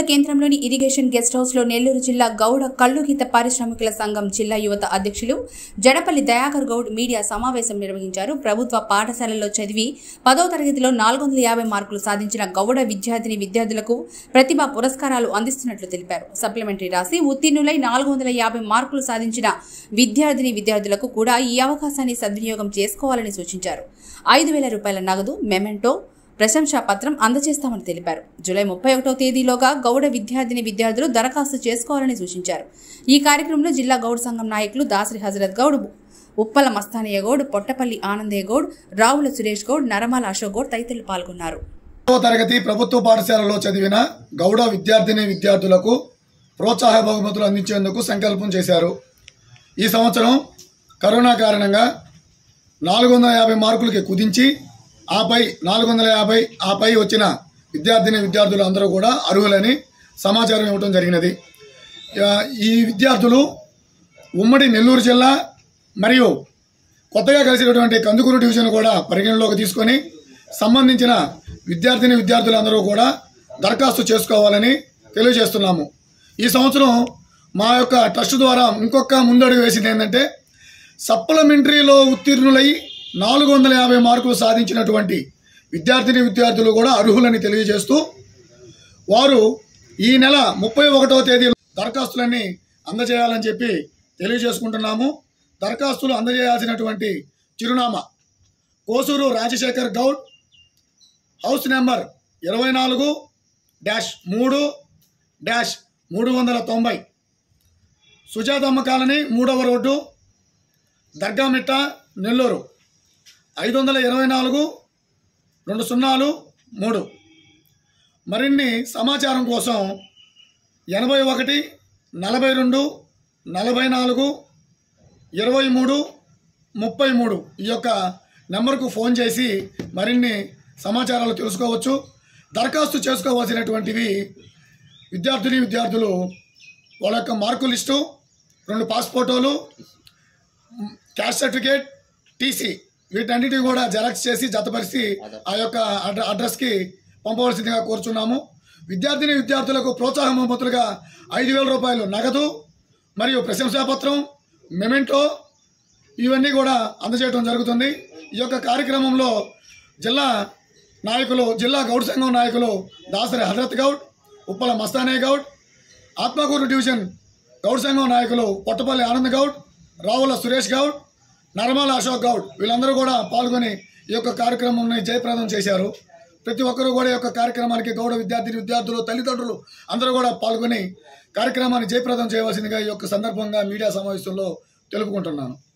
కేంద్రంలోని irrigation guest house లో నెల్లూరు జిల్లా గౌడ కల్లుగీత పారిశ్రామికుల సంఘం జిల్లా యువత అధ్యక్షులు జడపల్లి దయాకర్ గౌడ్ మీడియా సమావేశం నిర్వహించారు ప్రభుత్వ పాఠశాలల్లో చదివి పదో తరగతిలో నాలుగు వందల యాభై మార్కులు సాధించిన గౌడ విద్యార్థిని విద్యార్థులకు ప్రతిభా పురస్కారాలు అందిస్తున్నట్లు తెలిపారు సప్లిమెంటరీ రాసి ఉత్తీర్ణులై నాలుగు వందల యాభై మార్కులు సాధించిన విద్యార్థిని విద్యార్థులకు కూడా ఈ అవకాశాన్ని సద్వినియోగం చేసుకోవాలని సూచించారు ఐదు వేల రూపాయల నగదు మెమెంటో ప్రశంసా పత్రం అందజేస్తామని తెలిపారు జూలై ముప్పై ఒకటో తేదీలోగా గౌడ విద్యార్థిని విద్యార్థులు దరఖాస్తు చేసుకోవాలని సూచించారు ఈ కార్యక్రమంలో జిల్లా గౌడ్ సంఘం నాయకులు దాసరి హజరత్ గౌడ్ ఉప్పల మస్తానయ్య గౌడ్ పొట్టపల్లి ఆనందయ్య గౌడ్ రావుల సురేష్ గౌడ్ నరమాల అశోక్ గౌడ్ తదితరులు పాల్గొన్నారు పదవ తరగతి ప్రభుత్వ పాఠశాలలో చదివిన గౌడ విద్యార్థిని విద్యార్థులకు ప్రోత్సాహ బహుమతులు అందించేందుకు సంకల్పం చేశారు ఈ సంవత్సరం కరోనా కారణంగా నాలుగు వందల యాభై మార్కులకి కుదించి ఆపై నాలుగు వందల యాభై ఆపై వచ్చిన విద్యార్థిని విద్యార్థులు అందరూ కూడా అర్హులని సమాచారం ఇవ్వడం జరిగినది ఆ, ఈ విద్యార్థులు ఉమ్మడి నెల్లూరు జిల్లా మరియు కొత్తగా కలిసినటువంటి కందుకూరు డివిజన్ కూడా పరిగణలోకి తీసుకొని సంబంధించిన విద్యార్థిని విద్యార్థులందరూ కూడా దరఖాస్తు చేసుకోవాలని తెలియజేస్తున్నాము ఈ సంవత్సరం మా యొక్క ట్రస్ట్ ద్వారా ఇంకొక ముందడుగు వేసింది ఏంటంటే సప్లిమెంటరీలో ఉత్తీర్ణులై నాలుగు వందల యాభై మార్కులు సాధించినటువంటి విద్యార్థిని విద్యార్థులు కూడా అర్హులని తెలియజేస్తూ వారు ఈ నెల ముప్పై ఒకటవ తేదీ దరఖాస్తులన్నీ అందజేయాలని చెప్పి తెలియజేసుకుంటున్నాము దరఖాస్తులు అందజేయాల్సినటువంటి చిరునామా కోసూరు రాజశేఖర్ గౌడ్ హౌస్ నెంబర్ ఇరవై నాలుగు డాష్ మూడు డాష్ మూడు వందల తొంభై సుజాతమ్మ కాలనీ మూడవ రోడ్డు దర్గామిట్ట నెల్లూరు ఐదు వందల ఇరవై నాలుగు రెండు సున్నాలు మూడు మరిన్ని సమాచారం కోసం ఎనభై ఒకటి నలభై రెండు నలభై నాలుగు ఇరవై మూడు ముప్పై మూడు ఈ యొక్క నెంబర్కు ఫోన్ చేసి మరిన్ని సమాచారాలు తెలుసుకోవచ్చు దరఖాస్తు చేసుకోవాల్సినటువంటివి విద్యార్థిని విద్యార్థులు వాళ్ళ యొక్క మార్కు లిస్టు రెండు పాస్పోర్టోలు క్యాష్ సర్టిఫికేట్ టీసీ వీటన్నిటిని కూడా జెరాక్స్ చేసి జతపరిచి ఆ యొక్క అడ్ర అడ్రస్కి పంపవలసిందిగా కోరుచున్నాము విద్యార్థిని విద్యార్థులకు ప్రోత్సాహం బహుమతులుగా ఐదు వేల రూపాయలు నగదు మరియు ప్రశంసాపత్రం మెమెంటో ఇవన్నీ కూడా అందజేయడం జరుగుతుంది ఈ యొక్క కార్యక్రమంలో జిల్లా నాయకులు జిల్లా గౌడ్ సంఘం నాయకులు దాసరి హజరత్ గౌడ్ ఉప్పల మస్తానే గౌడ్ ఆత్మకూరు డివిజన్ గౌడ్ సంఘం నాయకులు పొట్టపల్లి ఆనంద్ గౌడ్ రావుల సురేష్ గౌడ్ నర్మల అశోక్ గౌడ్ వీళ్ళందరూ కూడా పాల్గొని ఈ యొక్క కార్యక్రమాన్ని జయప్రదం చేశారు ప్రతి ఒక్కరూ కూడా ఈ యొక్క కార్యక్రమానికి గౌడ విద్యార్థిని విద్యార్థులు తల్లిదండ్రులు అందరూ కూడా పాల్గొని కార్యక్రమాన్ని జయప్రదం చేయవలసిందిగా ఈ యొక్క సందర్భంగా మీడియా సమావేశంలో తెలుపుకుంటున్నాను